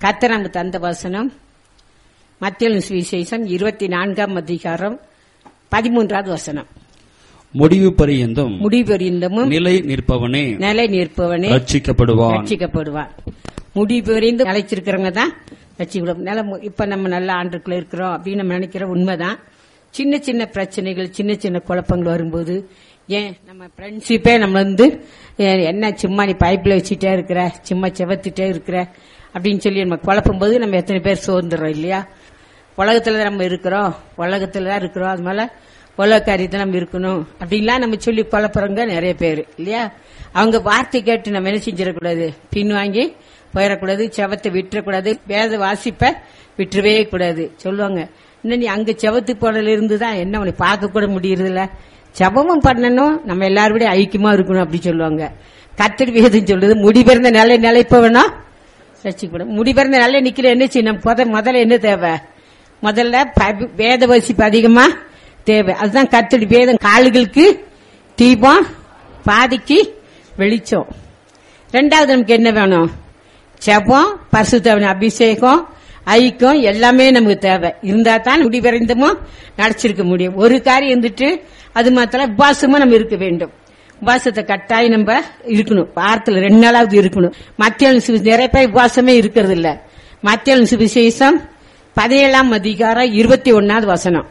கர்த்தர் நமக்கு தந்த வசனம் மத்திய சுவிசேஷம் இருபத்தி நான்காம் அதிகாரம் பதிமூன்றாவது வசனம் முடிவு பரியந்தும் முடிவெறிந்தமும் நிலை நிற்பவனே நிலை நிற்பவனே ரட்சிக்கப்படுவான் ரட்சிக்கப்படுவான் முடிவெறிந்து நிலைச்சிருக்கிறவங்க தான் ரட்சிக்கப்படும் நில இப்ப நம்ம நல்ல ஆண்டுக்குள்ள இருக்கிறோம் அப்படின்னு நம்ம நினைக்கிற உண்மைதான் சின்ன சின்ன பிரச்சனைகள் சின்ன சின்ன குழப்பங்கள் வரும்போது ஏன் நம்ம ஃப்ரெண்ட்ஷிப்பே நம்ம வந்து ஏ, என்ன சும்மா நீ பைப்ல வச்சுட்டே இருக்கிற சும்மா செவத்துட்டே இருக்கிற அப்படின்னு சொல்லி நம்ம குழப்பும் போது நம்ம எத்தனை பேர் சோர்ந்துடுறோம் இல்லையா உலகத்துல தான் நம்ம இருக்கிறோம் உலகத்துல தான் இருக்கிறோம் அது மேல உலக காரியத்தை நம்ம இருக்கணும் அப்படின்லாம் நம்ம சொல்லி குழப்புறவங்க நிறைய பேர் இல்லையா அவங்க வார்த்தை கேட்டு நம்ம என்ன செஞ்சிடக்கூடாது பின் வாங்கி போயிடக்கூடாது செவத்தை விட்டுறக்கூடாது வேத வாசிப்ப விட்டுறவே கூடாது சொல்லுவாங்க இன்னும் நீ அங்க செவத்து போனதுல இருந்து தான் என்ன உன்னை பார்க்க கூட முடியறதில்ல ஜபமும் பண்ணணும் நம்ம எல்லாரோட ஐக்கியமா இருக்கணும் அப்படி சொல்லுவாங்க கத்தடி வேதம் சொல்லுது முடிபிறந்த நிலை நிலைப்பவனா ரசிக்கப்படும் முடிபிறந்த நல்ல நிக்கிற என்ன செய்யணும் முத முதல்ல என்ன தேவை முதல்ல ப- வேத வசிப்பு அதிகமா தேவை அதுதான் கத்தடி வேதம் கால்களுக்கு தீபம் பாதிக்கு வெளிச்சம் ரெண்டாவது நமக்கு என்ன வேணும் ஜெபம் பரிசுத்தவன் அபிஷேகம் ஐக்கியம் எல்லாமே நமக்கு தேவை இருந்தா தான் முடிவரைந்தமும் நடிச்சிருக்க முடியும் ஒரு காரியம் இருந்துட்டு அது மாத்திரம் உபாசமும் நம்ம இருக்க வேண்டும் உபாசத்தை கட்டாயம் நம்ம இருக்கணும் வாரத்துல ரெண்டு நாளாவது இருக்கணும் மத்திய நிறைய பேர் உபாசமே இருக்கிறது இல்ல மத்திய சுவிசேஷம் பதினேழாம் அதிகாரம் இருபத்தி ஒன்னாவது வசனம்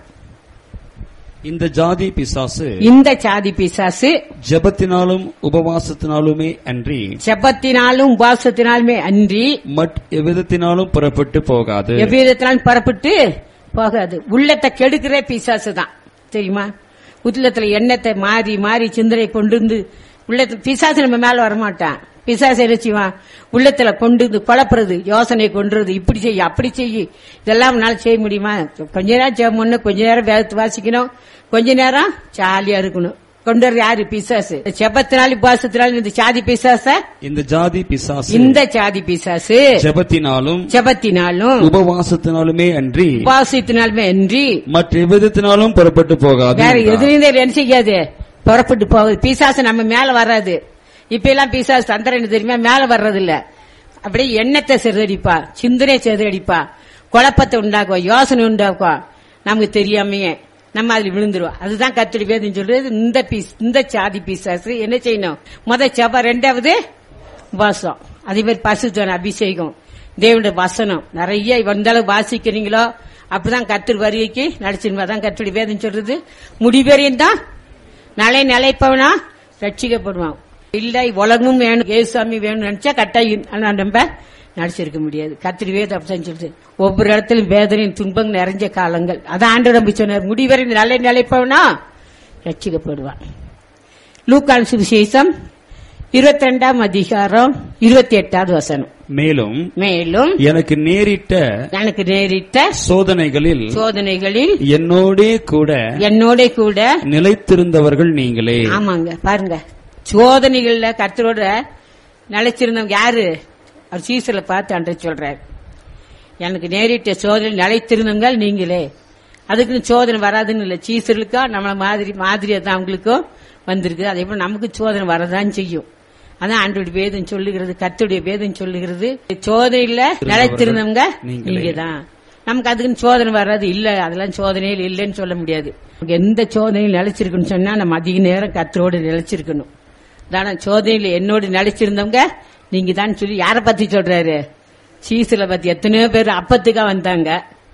இந்த ஜாதி பிசாசு இந்த சாதி பிசாசு ஜெபத்தினாலும் உபவாசத்தினாலுமே அன்றி செபத்தினாலும் உபாசத்தினாலுமே அன்றி மட் எவ்விதத்தினாலும் புறப்பட்டு போகாது எவ்விதத்தினாலும் புறப்பட்டு போகாது உள்ளத்தை கெடுக்கிற பிசாசு தான் தெரியுமா உள்ளத்துல எண்ணத்தை மாறி மாறி சிந்தனை கொண்டு வந்து உள்ளத்துல பிசாசு நம்ம மேல வரமாட்டான் பிசாசு என்ன செய்வான் உள்ளத்துல கொண்டு வந்து குழப்புறது யோசனை கொண்டுறது இப்படி செய்ய அப்படி செய்ய இதெல்லாம் உன்னால செய்ய முடியுமா கொஞ்ச நேரம் ஜெபம் பண்ணணும் கொஞ்ச நேரம் வேதத்தை வாசிக்கணும் கொஞ்ச நேரம் ஜாலியா இருக்கணும் கொண்டு வர யாரு பிசாசு செபத்தினாலும் உபாசத்தினாலும் இந்த சாதி பிசாச இந்த ஜாதி பிசாசு இந்த சாதி பிசாசு ஜெபத்தினாலும் ஜெபத்தினாலும் உபவாசத்தினாலுமே அன்றி உபாசத்தினாலுமே அன்றி மற்ற எவ்விதத்தினாலும் புறப்பட்டு போகாது வேற என்றார். எதுலையும் என்ன செய்யாது புறப்பட்டு போகுது பிசாசு நம்ம மேல வராது இப்ப எல்லாம் பிசாசு தந்திரன் தெரியுமா மேல வர்றது இல்ல அப்படியே எண்ணத்தை சிதறடிப்பா சிந்தனை சிதறடிப்பா குழப்பத்தை உண்டாக்குவா யோசனை உண்டாக்குவா நமக்கு தெரியாமையே நம்ம அதுல விழுந்துருவோம் அதுதான் கத்தடி வேதம் சொல்றது இந்த பீஸ் இந்த சாதி பிசாசு என்ன செய்யணும் முத செவ்வா ரெண்டாவது உபாசம் அதே மாதிரி பசுத்தன அபிஷேகம் தேவனுடைய வசனம் நிறைய எந்த அளவு வாசிக்கிறீங்களோ அப்படிதான் கத்தர் வருகைக்கு நடிச்சிருமா தான் கத்தடி வேதம் சொல்றது முடிவரையும் தான் நலை நிலைப்பவனா ரட்சிக்கப்படுவான் இல்லை உலகமும் வேணும் ஏசுசாமி வேணும் நினைச்சா கட்டாயம் நம்ம நடிச்சிருக்க முடியாது கத்திரி வேதம் அப்படின்னு சொல்லிட்டு ஒவ்வொரு இடத்திலும் வேதனையும் துன்பம் நிறைஞ்ச காலங்கள் அதான் ஆண்டு நம்பி சொன்னார் முடிவரை நல்ல நிலைப்பவனா ரட்சிக்கப்படுவான் லூக்கான் சுவிசேஷம் இருபத்தி ரெண்டாம் அதிகாரம் இருபத்தி எட்டாவது வசனம் மேலும் மேலும் எனக்கு நேரிட்ட எனக்கு நேரிட்ட சோதனைகளில் சோதனைகளில் என்னோடே கூட என்னோட கூட நிலைத்திருந்தவர்கள் நீங்களே ஆமாங்க பாருங்க சோதனைகள்ல கர்த்தரோட நிலைச்சிருந்தவங்க யாரு அவர் சீசல பார்த்து அன்றை சொல்றாரு எனக்கு நேரிட்ட சோதனை நிலைத்திருந்தவங்க நீங்களே அதுக்குன்னு சோதனை வராதுன்னு இல்ல சீசர்களுக்கோ நம்மள மாதிரி மாதிரியா தான் அவங்களுக்கும் வந்திருக்கு அதே போல நமக்கு சோதனை வரதான் செய்யும் அதான் ஆண்டோடைய வேதம் சொல்லுகிறது கர்த்தருடைய வேதம் சொல்லுகிறது சோதனையில நிலைத்திருந்தவங்க நீங்களே. நீங்க தான் நமக்கு அதுக்குன்னு சோதனை வராது இல்ல அதெல்லாம் சோதனையில் இல்லைன்னு சொல்ல முடியாது நமக்கு எந்த சோதனையில் நிலைச்சிருக்குன்னு சொன்னா நம்ம அதிக நேரம் கத்தரோடு நிலைச்சிருக்கணும் தானே சோதனையில் என்னோடு நிலைச்சிருந்தவங்க நீங்க தான் சொல்லி யாரை பத்தி சொல்றாரு சீசில பத்தி எத்தனையோ பேர் அப்பத்துக்கா வந்தாங்க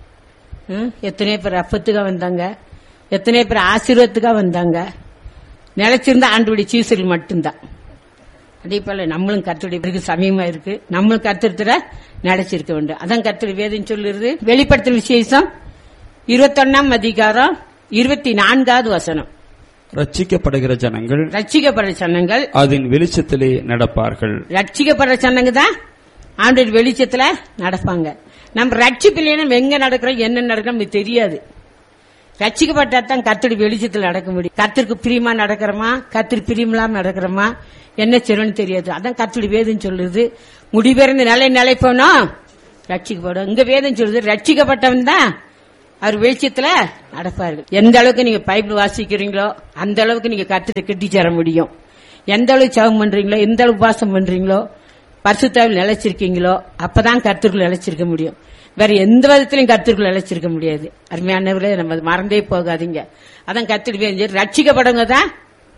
ம், எத்தனையோ பேர் அப்பத்துக்கா வந்தாங்க எத்தனையோ பேர் ஆசீர்வாதத்துக்கா வந்தாங்க நிலைச்சிருந்தா ஆண்டுடைய சீசல் மட்டும்தான் அதே போல நம்மளும் கர்த்தருடைய பிறகு சமயமா இருக்கு நம்மளும் கர்த்தத்துல நிலைச்சிருக்க வேண்டும் அதான் கர்த்தர் வேதம் சொல்லுறது வெளிப்படுத்தல் விசேஷம் இருபத்தொன்னாம் அதிகாரம் இருபத்தி நான்காவது வசனம் ரட்சிக்கப்படுகிற ஜனங்கள் ரட்சிக்கப்படுற சனங்கள் அதன் வெளிச்சத்திலே நடப்பார்கள் ரட்சிக்கப்படுற சனங்க தான் ஆண்டோட வெளிச்சத்துல நடப்பாங்க நம்ம ரட்சிப்பில்லைன்னா நம்ம எங்க நடக்கிறோம் என்ன நடக்கிறோம் நமக்கு தெரியாது ரட்சிக்கப்பட்டா தான் கத்தடி வெளிச்சத்துல நடக்க முடியும் கத்திற்கு பிரியமா நடக்கிறோமா கத்திரி பிரியமில்லாம நடக்கிறோமா என்ன செய்யணும்னு தெரியாது அதான் கத்தடி வேதம் சொல்லுது முடிபிறந்து நிலை நிலைப்போனா ரட்சிக்கப்படும் இங்க வேதம் சொல்லுது ரட்சிக்கப்பட்டவன் தான் அவர் வெளிச்சத்துல நடப்பார்கள் எந்த அளவுக்கு நீங்க பைபிள் வாசிக்கிறீங்களோ அந்த அளவுக்கு நீங்க கத்திரி கட்டி சேர முடியும் எந்த அளவுக்கு ஜெபம் பண்றீங்களோ எந்த அளவுக்கு உபாசம் பண்றீங்களோ பரிசுத்தாவில் நிலைச்சிருக்கீங்களோ அப்பதான் கர்த்தருக்குள் நிலைச்சிருக்க முடியும் வேற எந்த விதத்திலையும் கர்த்தருக்குள் நிலைச்சிருக்க முடியாது அருமையானவர்களே நம்ம அதை மறந்தே போகாதீங்க அதான் கத்திரி ரட்சிக்கப்படவங்க தான்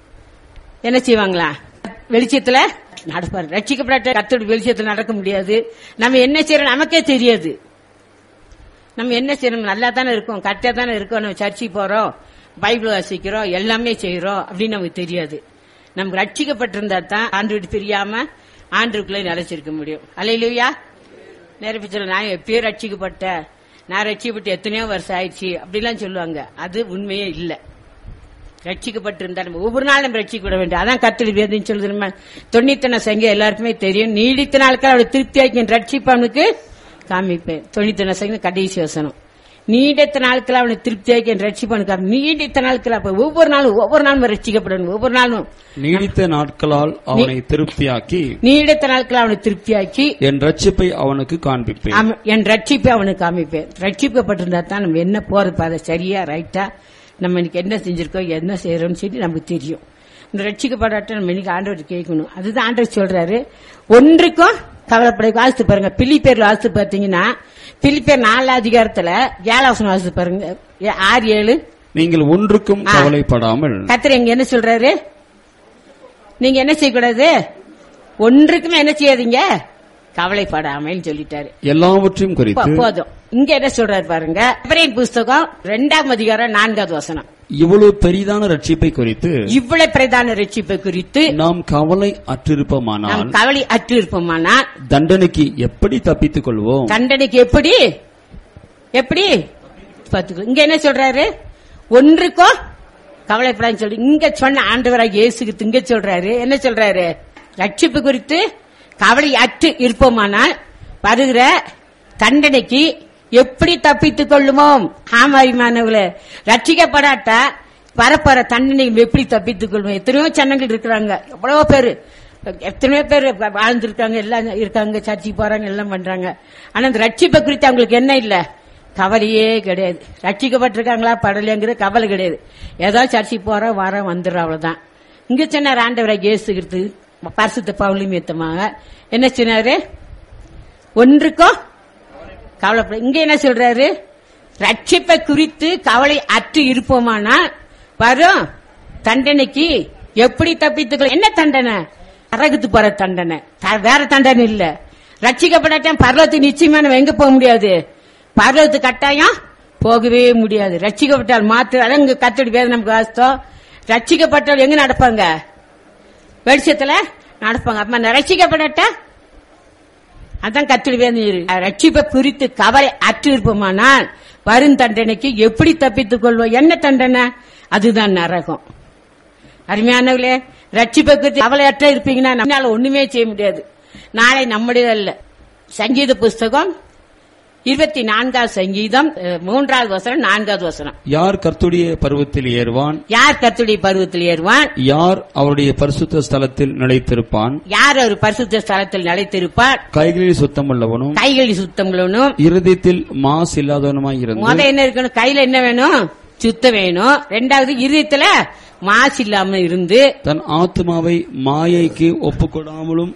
என்ன செய்வாங்களா வெளிச்சத்துல நடப்பாரு ரட்சிக்கப்படாட்ட கத்தோட வெளிச்சத்துல நடக்க முடியாது நம்ம என்ன செய்யறோம் நமக்கே தெரியாது நம்ம என்ன செய்யணும் நல்லா தானே இருக்கோம் கரெக்டா தானே இருக்கோம் நம்ம சர்ச்சைக்கு போறோம் பைபிள் வாசிக்கிறோம் எல்லாமே செய்யறோம் அப்படின்னு நமக்கு தெரியாது நமக்கு ரட்சிக்கப்பட்டிருந்தா தான் ஆண்டு விட்டு பிரியாம ஆண்டுக்குள்ளே நிலைச்சிருக்க முடியும் அலையிலுயா நிறைய பேர் நான் எப்பயோ ரட்சிக்கப்பட்டேன் நான் ரட்சிக்கப்பட்டு எத்தனையோ வருஷம் ஆயிடுச்சு அப்படிலாம் சொல்லுவாங்க அது உண்மையே இல்லை ரட்சிக்கப்பட்டிருந்தா நம்ம ஒவ்வொரு நாளும் நம்ம ரட்சிக்கப்பட வேண்டும் அதான் கத்தலி வேதம் சொல்லுது நம்ம தொண்ணூத்தன சங்க எல்லாருக்குமே தெரியும் நீடித்த நாட்கள் அவளை திருப்தியாக்கி ரட்சிப்பவனுக்கு காமிப்பேன் தொண்ணூத்தன சங்க கடைசி வசனம் நீடித்த நாட்கள் அவனை திருப்தியாக்கி ரட்சிப்பவனுக்கு காமி- நீடித்த நாட்கள் அப்ப ஒவ்வொரு நாளும் ஒவ்வொரு நாளும் ரட்சிக்கப்படணும் ஒவ்வொரு நாளும் நீடித்த நாட்களால் அவனை திருப்தியாக்கி நீடித்த நாட்கள் அவனை திருப்தியாக்கி என் ரட்சிப்பை அவனுக்கு காண்பிப்பேன் ஆமா, என் ரட்சிப்பை அவனுக்கு காமிப்பேன் ரட்சிக்கப்பட்டிருந்தா தான் நம்ம என்ன போறது பாதை சரியா ரைட்டா நம்ம இன்னைக்கு என்ன செஞ்சிருக்கோம் என்ன செய்யறோம்னு சொல்லி நமக்கு தெரியும் இந்த ரட்சிக்கப்படாட்ட நம்ம இன்னைக்கு ஆண்டவர் கேட்கணும் அதுதான் ஆண்டவர் சொல்றாரு ஒன்றுக்கும் கவலைப்பட வாசித்து பாருங்க பிலிப்பேர்ல வாசித்து பார்த்தீங்கன்னா பிலிப்பேர் நாலு அதிகாரத்துல ஏழாவசனம் வாசித்து பாருங்க ஏ- ஆறு ஏழு நீங்கள் ஒன்றுக்கும் ஆ. கவலைப்படாமல் கத்திர இங்க என்ன சொல்றாரு நீங்க என்ன செய்யக்கூடாது ஒன்றுக்குமே என்ன செய்யாதீங்க கவலைப்படாமல் சொல்லிட்டாரு எல்லாவற்றையும் போ- குறித்து போதும் இங்க என்ன சொல்றாரு பாருங்க எபிரேயர் புஸ்தகம் இரண்டாம் அதிகாரம் நான்காவது வசனம் இவ்வளவு பெரிதான ரட்சிப்பை குறித்து இவ்வளவு பிரதான ரட்சிப்பை குறித்து நாம் கவலை அற்றிருப்போமானால் நாம் கவலை அற்று இருப்போமானா தண்டனைக்கு எப்படி தப்பித்துக் கொள்வோம் தண்டனைக்கு எப்படி எப்படி பாத்துக்கோ இங்க என்ன சொல்றாரு ஒன்றுக்கோ கவலைப்படான்னு சொல்லி இங்க சொன்ன ஆண்டவராக இயேசுக்கு இங்க சொல்றாரு என்ன சொல்றாரு ரட்சிப்பு குறித்து கவலை அற்று இருப்போமானால் வருகிற தண்டனைக்கு எப்படி தப்பித்துக் கொள்ளுமோம் ஆமாரிமானவர்களே ரட்சிக்கப்படாட்டா வரப்போற தண்டனை எப்படி தப்பித்துக் கொள்வோம் எத்தனையோ சன்னங்கள் இருக்கிறாங்க எவ்வளவோ பேரு எத்தனையோ பேர் வாழ்ந்திருக்காங்க எல்லாம் இருக்காங்க சர்ச்சைக்கு போறாங்க எல்லாம் பண்றாங்க ஆனா இந்த ரட்சிப்பை குறித்து அவங்களுக்கு என்ன இல்ல கவலையே கிடையாது ரட்சிக்கப்பட்டிருக்காங்களா படலைங்கிற கவலை கிடையாது ஏதோ சர்ச்சைக்கு போறோம் வரோம் வந்துடுறோம் அவ்வளவுதான் இங்க சொன்னார் ஆண்டவரை இயேசுகிறது பரிசுத்த பவுலியும் ஏத்தமாக என்ன சொன்னாரு ஒன்றுக்கும் கவலைப்பட இங்க என்ன சொல்றாரு ரட்சிப்பை குறித்து கவலை அற்று இருப்போமானா வரும் தண்டனைக்கு எப்படி தப்பித்துக்கலாம் என்ன தண்டனை அரகுத்து போற தண்டனை த- வேற தண்டனை இல்ல ரட்சிக்கப்படாட்டம் பர்வத்துக்கு நிச்சயமா நம்ம எங்க போக முடியாது பர்வத்து கட்டாயம் போகவே முடியாது ரட்சிக்கப்பட்டால் மாற்று அதான் இங்க கத்தடி வேதனை நமக்கு வாஸ்தம் ரட்சிக்கப்பட்டால் எங்க நடப்பாங்க வெளிச்சத்துல நடப்பாங்க அப்ப ரட்சிக்கப்படாட்டா அதான் கத்திரி வேணும் ரட்சிப்பை குறித்து கவலை அற்று இருப்போமானால் வரும் தண்டனைக்கு எப்படி தப்பித்துக் கொள்வோம் என்ன தண்டனை அதுதான் நரகம் அருமையானவர்களே ரட்சிப்பை குறித்து கவலை அற்ற இருப்பீங்கன்னா நம்மளால ஒண்ணுமே செய்ய முடியாது நாளை நம்முடையதல்ல சங்கீத புஸ்தகம் இருபத்தி நான்காவது சங்கீதம் அஹ், மூன்றாவது வசனம் நான்காவது வசனம் யார் கர்த்துடைய பருவத்தில் ஏறுவான் யார் கத்துடைய பருவத்தில் ஏறுவான் யார் அவருடைய பரிசுத்த ஸ்தலத்தில் நிலைத்திருப்பான் யார் ஒரு பரிசுத்த ஸ்தலத்தில் நிலைத்திருப்பார் கைகளில் சுத்தமுள்ளவனும் கைகளில் சுத்தங்களும் இருதயத்தில் மாசு இல்லாதவனுமாய் இருந்து முத என்ன இருக்கணும் கையில என்ன வேணும் சுத்தம் வேணும் ரெண்டாவது இருதயத்துல மாசு இல்லாம இருந்து தன் ஆத்மாவை மாயைக்கு ஒப்புக்கொடாமலும்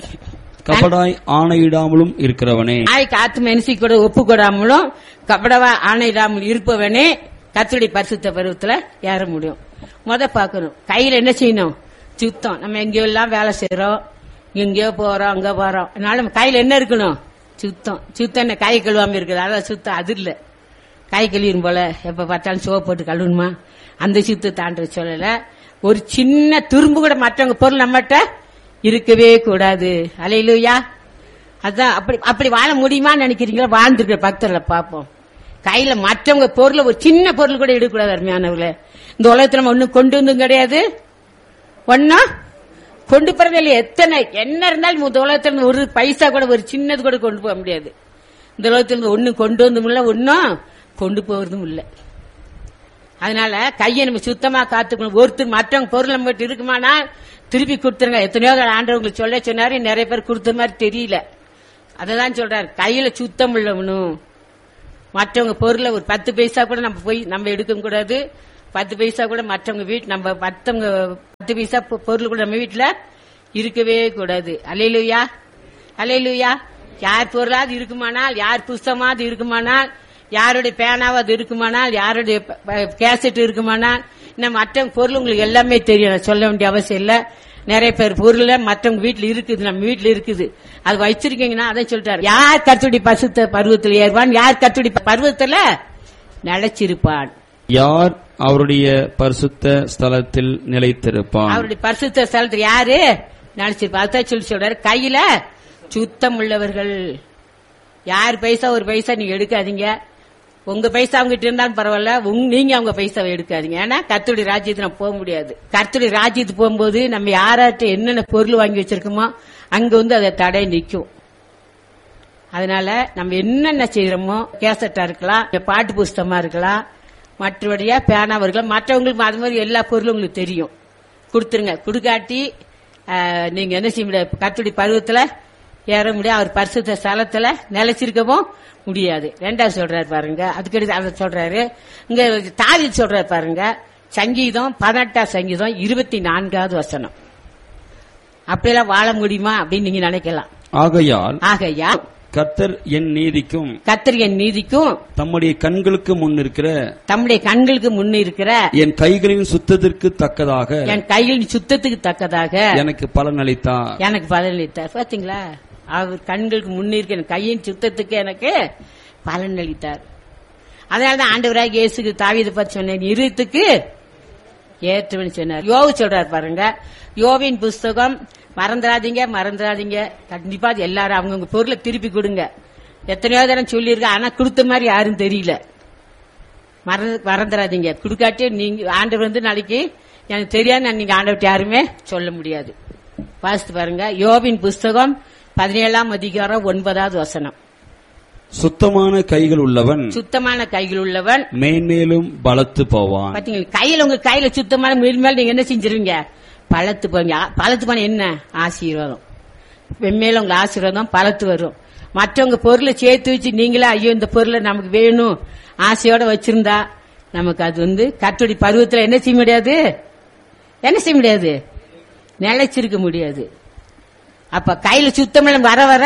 கபடாய் ஆணையிடாமலும் இருக்கிறவனே நாளைக்கு ஆத்ம என்சி கூட ஒப்பு கொடாமலும் கபடவா ஆணையிடாமல் இருப்பவனே கத்துடைய பரிசுத்த பருவத்துல ஏற முடியும் முத பாக்கணும் கையில என்ன செய்யணும் சுத்தம் நம்ம எங்கேயோ எல்லாம் வேலை செய்யறோம் எங்கேயோ போறோம் அங்க போறோம் அதனால நம்ம கையில என்ன இருக்கணும் சுத்தம் சுத்தம் என்ன கை கழுவாம இருக்குது அதான் சுத்தம் அது இல்ல கை கழுவிடும் போல எப்ப பார்த்தாலும் சோப்பு போட்டு கழுவணுமா அந்த சுத்தத்தை ஆண்டு சொல்லல ஒரு சின்ன துரும்பு கூட மற்றவங்க பொருள் நம்மகிட்ட இருக்கவே கூடாது அலையிலுயா அதான் அப்படி அப்படி வாழ முடியுமான்னு நினைக்கிறீங்களா வாழ்ந்துருக்கிற பக்தர்களை பார்ப்போம் கையில மற்றவங்க பொருளை ஒரு சின்ன பொருள் கூட எடுக்கக்கூடாது அருமையானவர்களே இந்த உலகத்துல நம்ம ஒண்ணும் கொண்டு வந்தும் கிடையாது ஒன்னா கொண்டு போறதே இல்லை எத்தனை என்ன இருந்தாலும் இந்த உலகத்துல இருந்து ஒரு பைசா கூட ஒரு சின்னது கூட கொண்டு போக முடியாது இந்த உலகத்துல இருந்து ஒண்ணும் கொண்டு வந்தும் இல்ல ஒன்னும் கொண்டு போறதும் இல்லை அதனால கையை நம்ம சுத்தமா காத்துக்கணும் ஒருத்தர் மற்றவங்க பொருள் நம்ம கிட்ட இருக்குமானா திருப்பி கொடுத்துருங்க எத்தனையோ தடவை ஆண்டவங்களுக்கு சொல்ல சொன்னாரு நிறைய பேர் கொடுத்த மாதிரி தெரியல அததான் சொல்றாரு கையில சுத்தம் உள்ளவனும் மற்றவங்க பொருளை ஒரு பத்து பைசா கூட நம்ம போய் நம்ம எடுக்க கூடாது பத்து பைசா கூட மற்றவங்க வீட்டு நம்ம மற்றவங்க பத்து பைசா பொ- பொருள் கூட நம்ம வீட்டுல இருக்கவே கூடாது அலையிலுயா அலையிலுயா யார் பொருளாவது இருக்குமானால் யார் புஸ்தமாவது இருக்குமானால் யாருடைய பேனாவது இருக்குமானால் யாருடைய ப- ப- கேசட் இருக்குமானால் இன்னும் மற்ற பொருள் உங்களுக்கு எல்லாமே தெரியும் நான் சொல்ல வேண்டிய அவசியம் இல்ல நிறைய பேர் பொருள் மற்றவங்க வீட்டுல இருக்குது நம்ம வீட்டுல இருக்குது அது வச்சிருக்கீங்கன்னா அதை சொல்லிட்டாரு யார் கத்துடி பசுத்த பருவத்தில் ஏறுவான் யார் கத்துடி பருவத்துல நிலைச்சிருப்பான் யார் அவருடைய பரிசுத்த ஸ்தலத்தில் நிலைத்திருப்பான் அவருடைய பரிசுத்த ஸ்தலத்தில் யாரு நினைச்சிருப்பா அதான் சொல்லி சொல்றாரு கையில சுத்தம் உள்ளவர்கள் யார் பைசா ஒரு பைசா நீங்க எடுக்காதீங்க உங்க பைசா அவங்க கிட்ட இருந்தாலும் பரவாயில்ல உங்க நீங்க அவங்க பைசாவை எடுக்காதீங்க ஏன்னா கர்த்தருடைய ராஜ்யத்துக்கு நம்ம போக முடியாது கர்த்தருடைய ராஜ்யத்துக்கு போகும்போது நம்ம யாராட்ட என்னென்ன பொருள் வாங்கி வச்சிருக்கோமோ அங்க வந்து அதை தடை நிக்கும் அதனால நம்ம என்னென்ன செய்யறோமோ கேசட்டா இருக்கலாம் பாட்டு புஸ்தகமா இருக்கலாம் மற்றபடியா பேனாவா இருக்கலாம் மற்றவங்களுக்கு அது மாதிரி எல்லா பொருளும் உங்களுக்கு தெரியும் கொடுத்துருங்க கொடுக்காட்டி ஆஹ், நீங்க என்ன செய்ய முடியாது கத்துடி பருவத்துல ஏற முடியாது அவர் பரிசுத்த ஸ்தலத்துல நிலைச்சிருக்கவும் முடியாது ரெண்டாவது சொல்றாரு பாருங்க அதுக்கடுத்து அதை சொல்றாரு இங்க தாவி சொல்றாரு பாருங்க சங்கீதம் பதினெட்டாம் சங்கீதம் இருபத்தி நான்காவது வசனம் அப்படியெல்லாம் வாழ முடியுமா அப்படின்னு நீங்க நினைக்கலாம் ஆகையால் ஆகையா கர்த்தர் என் நீதிக்கும் கத்திரியின் நீதிக்கும் தம்முடைய கண்களுக்கு முன் இருக்கிற தம்முடைய கண்களுக்கு முன்ன இருக்கிற என் கைகளின் சுத்தத்திற்கு தக்கதாக என் கையில் சுத்தத்துக்கு தக்கதாக எனக்கு பலன் அளித்தார் எனக்கு பலனளித்தார் பாத்தீங்களா அவர் கண்களுக்கு முன்ன இருக்க என் கையின் சுத்தத்துக்கு எனக்கு பலன் அளித்தார் அதனாலதான் ஆண்டவராக இயேசுக்கு தாவீது பத்தி சொன்னேன் இருத்துக்கு ஏற்றுவன் சொன்னார் யோவு சொல்றாரு பாருங்க யோவின் புஸ்தகம் மறந்துடாதீங்க மறந்துடாதீங்க கண்டிப்பா அது எல்லாரும் அவங்கவுங்க பொருளை திருப்பி கொடுங்க எத்தனையோ தரம் சொல்லியிருக்கேன் ஆனா கொடுத்த மாதிரி யாரும் தெரியல மறந்து மறந்துடாதீங்க கொடுக்காட்டி நீங்க ஆண்டவர் வந்து நாளைக்கு எனக்கு தெரியாது நீங்க ஆண்டவர்கிட்ட யாருமே சொல்ல முடியாது வாசித்து பாருங்க யோபின் புஸ்தகம் பதினேழாம் அதிகாரம் ஒன்பதாவது வசனம் சுத்தமான கைகள் உள்ளவன் சுத்தமான கைகள் உள்ளவன் மேன்மேலும் பலத்து போவான் பாத்தீங்களா கையில உங்க கையில சுத்தமான மீன் மேல நீங்க என்ன செஞ்சிருவீங்க பழத்து போங்க பழத்து போன என்ன ஆசீர்வாதம் வெண்மையில உங்க ஆசீர்வாதம் பழத்து வரும் மற்றவங்க பொருளை சேர்த்து வச்சு நீங்களே ஐயோ இந்த பொருளை நமக்கு வேணும் ஆசையோட வச்சிருந்தா நமக்கு அது வந்து கட்டுடி பருவத்துல என்ன செய்ய முடியாது என்ன செய்ய முடியாது நிலைச்சிருக்க முடியாது அப்ப கையில சுத்தமில்ல வர வர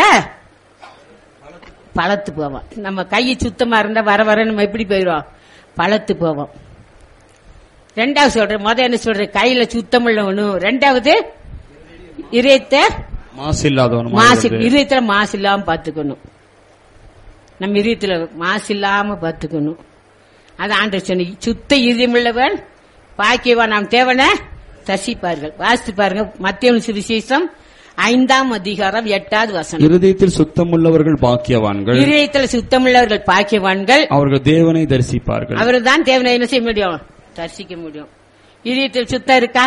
பழத்து போவோம் நம்ம கை சுத்தமா இருந்தா வர வர நம்ம எப்படி போயிடுவோம் பழத்து போவோம் ரெண்டாவது சொல்றேன் முத என்ன சொல்றேன் கையில சுத்தமுள்ளவனும் ரெண்டாவது இதயத்தை மாசு இல்லாதவன் மாசு இதயத்துல மாசு இல்லாம பாத்துக்கணும் நம்ம இதயத்துல மாசு இல்லாம பாத்துக்கணும் அது ஆண்டு சொன்ன சுத்த இதயமுள்ளவன் பாக்கியவான் நாம் தேவனை தசிப்பார்கள் வாசித்து பாருங்க மத்திய சுவிசேஷம் ஐந்தாம் அதிகாரம் எட்டாவது வசனம் இருதயத்தில் சுத்தமுள்ளவர்கள் பாக்கியவான்கள் இதயத்துல சுத்தமுள்ளவர்கள் பாக்கியவான்கள் அவர்கள் தேவனை தரிசிப்பார்கள் அவரு தான் தேவனை என்ன செய்ய முடியும் தரிசிக்க முடியும் இதயத்தில் சுத்தம் இருக்கா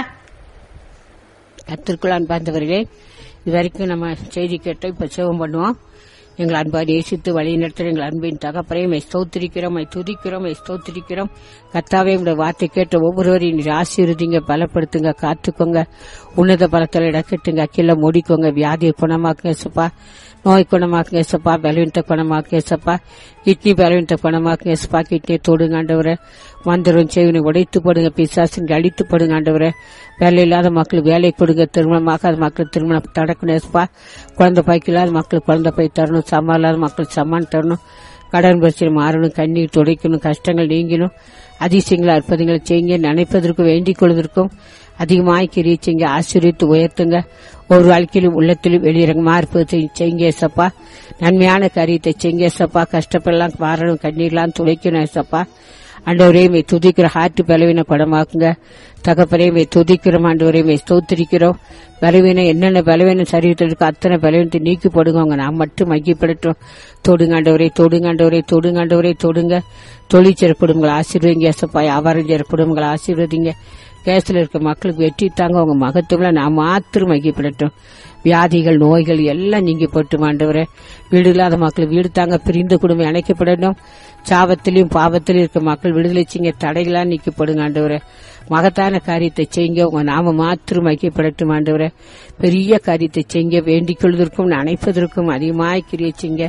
கத்திற்குள் அன்பார்ந்தவர்களே இது வரைக்கும் நம்ம செய்தி கேட்டோம் இப்ப சேவம் பண்ணுவோம் எங்கள் அன்பா நேசித்து வழி நடத்துகிற எங்கள் அன்பின் தகப்பறையும் மை ஸ்தோத்திரிக்கிறோம் மை துதிக்கிறோம் மை ஸ்தோத்திரிக்கிறோம் கத்தாவே உங்களுடைய வார்த்தை கேட்ட ஒவ்வொருவரையும் நீர் ஆசீர்வதிங்க பலப்படுத்துங்க காத்துக்கோங்க உன்னத பலத்தில் இடக்கட்டுங்க அக்கில மூடிக்கோங்க வியாதியை குணமாக்குங்க சப்பா நோய் குணமாக்குங்க சப்பா பலவீனத்தை குணமாக்குங்க சப்பா கிட்னி பலவீனத்தை குணமாக்குங்க சப்பா கிட்னியை தொடுங்க ஆண்டவரை மந்திரம் செய்வனை உடைத்து போடுங்க பிசாசின் அழித்து போடுங்க ஆண்டவரை வேலை இல்லாத மக்களுக்கு வேலை கொடுங்க திருமணமாகாத மக்கள் திருமணம் தடக்கணும் சப்பா குழந்தை பாய்க்கு இல்லாத மக்களுக்கு குழந்தை பாய் தரணும் சம்மா இல்லாத மக்களுக்கு சம்மான் தரணும் கடன் பிரச்சனை மாறணும் கண்ணீர் துடைக்கணும் கஷ்டங்கள் நீங்கணும் அதிசயங்களை அற்புதங்களை செய்யுங்க நினைப்பதற்கும் வேண்டிக் கொள்வதற்கும் அதிகமாய் கிரியை செய்யுங்க ஆசீர்வித்து உயர்த்துங்க ஒரு வாழ்க்கையிலும் உள்ளத்திலும் வெளியிறங்கமா இருப்பதை செய்யுங்க ஏசப்பா நன்மையான காரியத்தை செய்யுங்க ஏசப்பா கஷ்டப்படலாம் மாறணும் கண்ணீர்லாம் துடைக்கணும் ஏசப்பா ஆண்டவரே மே துதிக்கிற ஹார்ட் பலவீன குணமாக்குங்க தகப்பனே மே துதிக்கிறோம் ஆண்டவரே மே ஸ்தோத்திரிக்கிறோம் பலவீனம் என்னென்ன பலவீனம் சரீரத்தில் இருக்கோ அத்தனை பலவீனத்தை நீக்கி போடுங்க அவங்க நான் மட்டும் மையப்படட்டும் தொடுங்காண்டவரே தொடுங்காண்டவரே தொடுங்காண்டவரே தொடுங்க தொழிற்சிற குடும்பங்களை ஆசீர்வதிங்க ஏசப்பா வியாபாரம் செய்கிற குடும்பங்களை ஆசீர்வதிங்க கேஸ்ல இருக்க மக்களுக்கு வெற்றி தாங்க அவங்க மகத்துவம்ல நான் மாத்திரம் மையப்படட்டும் வியாதிகள் நோய்கள் எல்லாம் நீங்கி போட்டு ஆண்டவரே வீடு இல்லாத மக்கள் வீடு தாங்க பிரிந்த குடும்பம் இணைக்கப்படணும் சாபத்திலையும் பாவத்திலையும் இருக்க மக்கள் விடுதலை செய்யுங்க தடைகளா நீக்கப்படுங்க ஆண்டவரே மகத்தான காரியத்தை செய்யுங்க உங்க நாம மாத்திரம் ஐக்கியப்படட்டும் ஆண்டவரே பெரிய காரியத்தை செய்யுங்க வேண்டிக் கொள்வதற்கும் நினைப்பதற்கும் அதிகமாய் கிரியை செய்யுங்க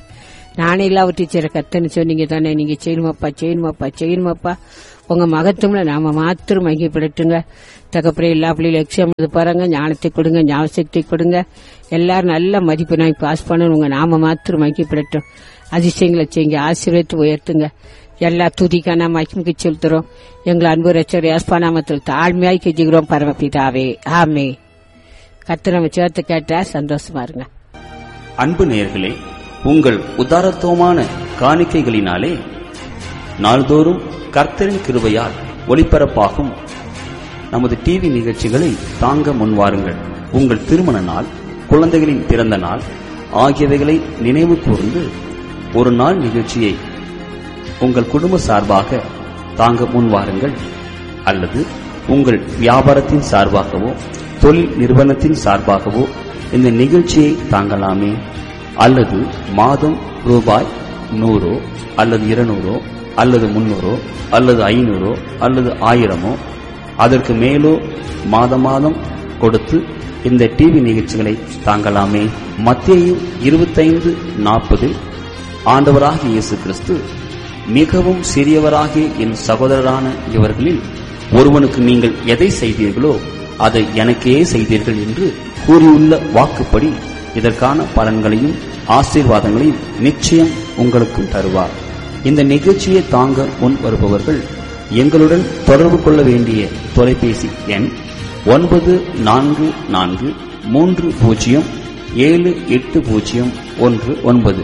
நானே இல்லாவ டீச்சரை கத்தன்னு சொன்னீங்க தானே நீங்க செய்யணுமாப்பா செய்யணுமாப்பா செய்யணுமாப்பா உங்க மகத்துவம்ல நாம மாத்திரம் மகிப்படட்டுங்க தகப்பறே எல்லா பிள்ளைகளும் எக்ஸாம் எழுத போறாங்க ஞானத்தை கொடுங்க ஞாபகத்தை கொடுங்க எல்லாரும் நல்ல மதிப்பு நான் பாஸ் பண்ணணும் உங்க நாம மாத்திரம் மகிப்படட்டும் அதிசயங்களை செய்யுங்க ஆசீர்வதித்து உயர்த்துங்க எல்லா துதிக்கான மகிமுக்கு செலுத்துறோம் எங்களை அன்பு ரச்சர் யாஸ்பானாமத்தில் தாழ்மையாய் கெஞ்சுகிறோம் பரமபிதாவே ஆமே கத்து நம்ம சேர்த்து கேட்டா சந்தோஷமா இருங்க அன்பு நேயர்களே உங்கள் உதாரத்துவமான காணிக்கைகளினாலே நாள்தோறும் கர்த்தரின் கிருபையால் ஒளிபரப்பாகும் நமது டிவி நிகழ்ச்சிகளை தாங்க முன்வாருங்கள் உங்கள் திருமண நாள் குழந்தைகளின் பிறந்த நாள் ஆகியவைகளை நினைவு கூர்ந்து ஒரு நாள் நிகழ்ச்சியை உங்கள் குடும்ப சார்பாக தாங்க முன்வாருங்கள் அல்லது உங்கள் வியாபாரத்தின் சார்பாகவோ தொழில் நிறுவனத்தின் சார்பாகவோ இந்த நிகழ்ச்சியை தாங்கலாமே அல்லது மாதம் ரூபாய் நூறோ அல்லது இருநூறோ அல்லது முன்னூறோ அல்லது ஐநூறோ அல்லது ஆயிரமோ அதற்கு மேலோ மாத மாதம் கொடுத்து இந்த டிவி நிகழ்ச்சிகளை தாங்கலாமே மத்திய இருபத்தைந்து நாற்பதில் ஆண்டவராகிய இயேசு கிறிஸ்து மிகவும் சிறியவராகிய என் சகோதரரான இவர்களில் ஒருவனுக்கு நீங்கள் எதை செய்தீர்களோ அதை எனக்கே செய்தீர்கள் என்று கூறியுள்ள வாக்குப்படி இதற்கான பலன்களையும் ஆசீர்வாதங்களையும் நிச்சயம் உங்களுக்கும் தருவார் இந்த நிகழ்ச்சியை தாங்க முன் வருபவர்கள் எங்களுடன் தொடர்பு கொள்ள வேண்டிய தொலைபேசி எண் ஒன்பது நான்கு நான்கு மூன்று பூஜ்ஜியம் ஏழு எட்டு பூஜ்ஜியம் ஒன்று ஒன்பது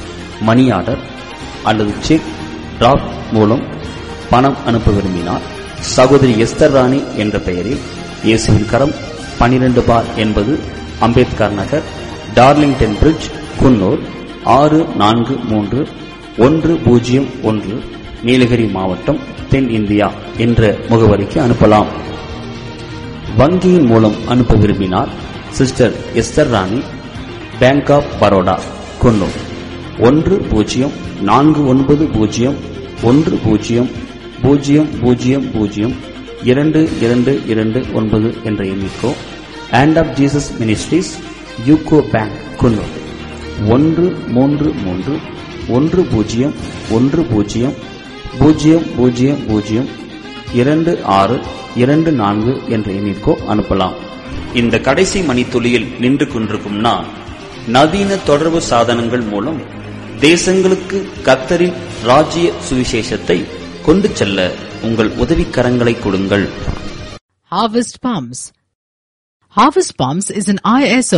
மணி ஆர்டர் அல்லது செக் டிராப் மூலம் பணம் அனுப்ப விரும்பினார் சகோதரி எஸ்தர் ராணி என்ற பெயரில் இயேசுவின் கரம் பனிரெண்டு பார் என்பது அம்பேத்கர் நகர் டார்லிங்டன் பிரிட்ஜ் குன்னூர் ஆறு நான்கு மூன்று ஒன்று பூஜ்ஜியம் ஒன்று நீலகிரி மாவட்டம் தென் இந்தியா என்ற முகவரிக்கு அனுப்பலாம் வங்கியின் மூலம் அனுப்ப விரும்பினார் sister Esther Rani bank of Baroda Coonoor ஒன்று பூஜ்ஜியம் நான்கு ஒன்பது பூஜ்ஜியம் ஒன்று பூஜ்ஜியம் பூஜ்ஜியம் பூஜ்ஜியம் பூஜ்ஜியம் இரண்டு இரண்டு இரண்டு ஒன்பது என்ற எண்ணிக்கோ and of Jesus ministries UCO bank Coonoor ஒன்று மூன்று மூன்று ஒன்று பூஜ்ஜியம் ஒன்று பூஜ்ஜியம் பூஜ்ஜியம் பூஜ்ஜியம் பூஜ்ஜியம் இரண்டு ஆறு இரண்டு நான்கு என்ற எண்ணிற்கோ அனுப்பலாம் இந்த கடைசி மணித்துளியில் நின்று கொண்டிருக்கும் நான் நவீன தொடர்பு சாதனங்கள் மூலம் தேசங்களுக்கு கத்தரின் ராஜ்ய சுவிசேஷத்தை கொண்டு செல்ல உங்கள் உதவிக்கரங்களை கொடுங்கள் Harvest Palms. Harvest Palms is an ISO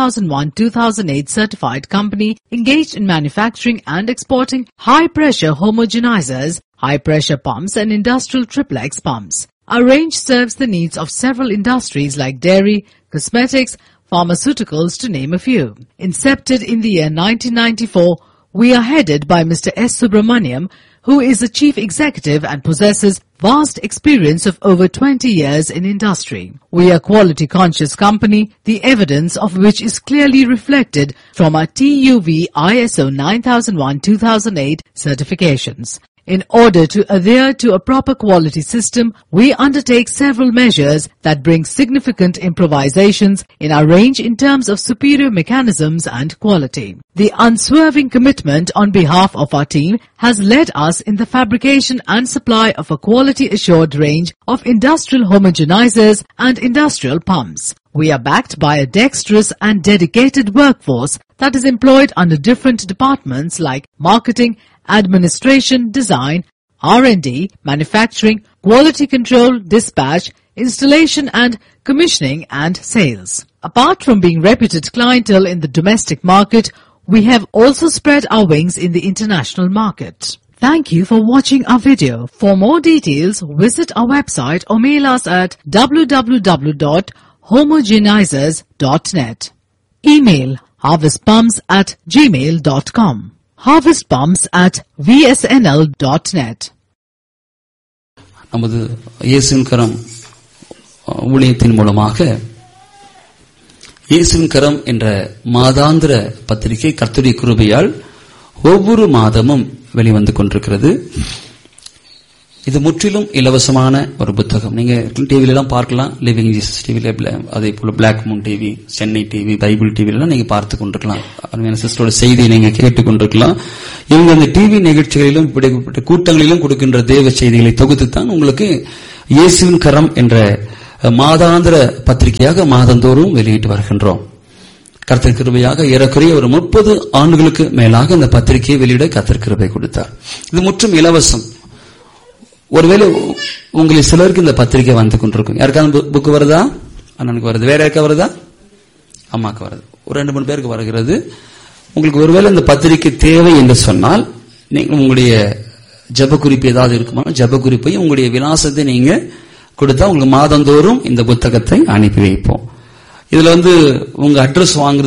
9001-2008 certified company engaged in manufacturing and exporting high-pressure homogenizers, high-pressure pumps and industrial triplex pumps. Our range serves the needs of several industries like dairy, cosmetics, pharmaceuticals to name a few. Incepted in the year 1994, we are headed by Mr. S. Subramaniam, who is the chief executive and possesses vast experience of over 20 years in industry. We are quality conscious company, the evidence of which is clearly reflected from our TUV ISO 9001-2008 certifications. In order to adhere to a proper quality system, we undertake several measures that bring significant improvisations in our range in terms of superior mechanisms and quality. The unswerving commitment on behalf of our team has led us in the fabrication and supply of a quality assured range of industrial homogenizers and industrial pumps. We are backed by a dexterous and dedicated workforce that is employed under different departments like marketing, administration, design, R&D, manufacturing, quality control, dispatch, installation and commissioning and sales. Apart from being reputed clientele in the domestic market, we have also spread our wings in the international market. Thank you for watching our video. For more details, visit our website or mail us at www.homogenizers.net. Email harvestpumps at gmail.com. Harvestpumps at vsnl.net. நமது இயேசுவின் கரம் அஹ், ஊழியத்தின் மூலமாக இயேசுவின் கரம் என்ற மாதாந்திர பத்திரிகை கர்த்தருடைய கிருபையால் ஒவ்வொரு மாதமும் வெளிவந்து கொண்டிருக்கிறது இது முற்றிலும் இலவசமான ஒரு புத்தகம் நீங்க டிவில எல்லாம் பார்க்கலாம் லிவிங் ஜீசஸ் டிவில அதே போல black moon TV Chennai TV bible TV எல்லாம் நீங்க பார்த்து கொண்டிருக்கலாம் அருமையான சிஸ்டரோட செய்தியை நீங்க கேட்டுக் கொண்டிருக்கலாம் இவங்க அந்த டிவி நிகழ்ச்சிகளிலும் இப்படிப்பட்ட கூட்டங்களிலும் கொடுக்கின்ற தேவ செய்திகளை தொகுத்து தான் உங்களுக்கு இயேசுவின் கரம் என்ற மாதாந்திர பத்திரிகையாக மாதந்தோறும் வெளியிட்டு வருகின்றோம் கர்த்தர் கிருபையாக ஏறக்குறைய ஒரு முப்பது ஆண்டுகளுக்கு மேலாக இந்த பத்திரிகையை வெளியிட கர்த்தர் கிருபை கொடுத்தார் இது முற்றும் இலவசம் ஒருவேளை உ- உங்களில் சிலருக்கு இந்த பத்திரிகை வந்து கொண்டிருக்கும் யாருக்காவது புக் வருதா அண்ணனுக்கு வருது வேற யாருக்கா வருதா அம்மாக்கு வருது ஒரு ரெண்டு மூணு பேருக்கு வருகிறது உங்களுக்கு ஒருவேளை இந்த பத்திரிகை தேவை என்று சொன்னால் நீங்க உங்களுடைய ஜெப குறிப்பு ஏதாவது இருக்குமா ஜெப குறிப்பையும் உங்களுடைய விலாசத்தை நீங்க கொடுத்தா உங்களுக்கு மாதந்தோறும் இந்த புத்தகத்தை அனுப்பி வைப்போம் இதுல வந்து உங்க அட்ரஸ் வாங்குறது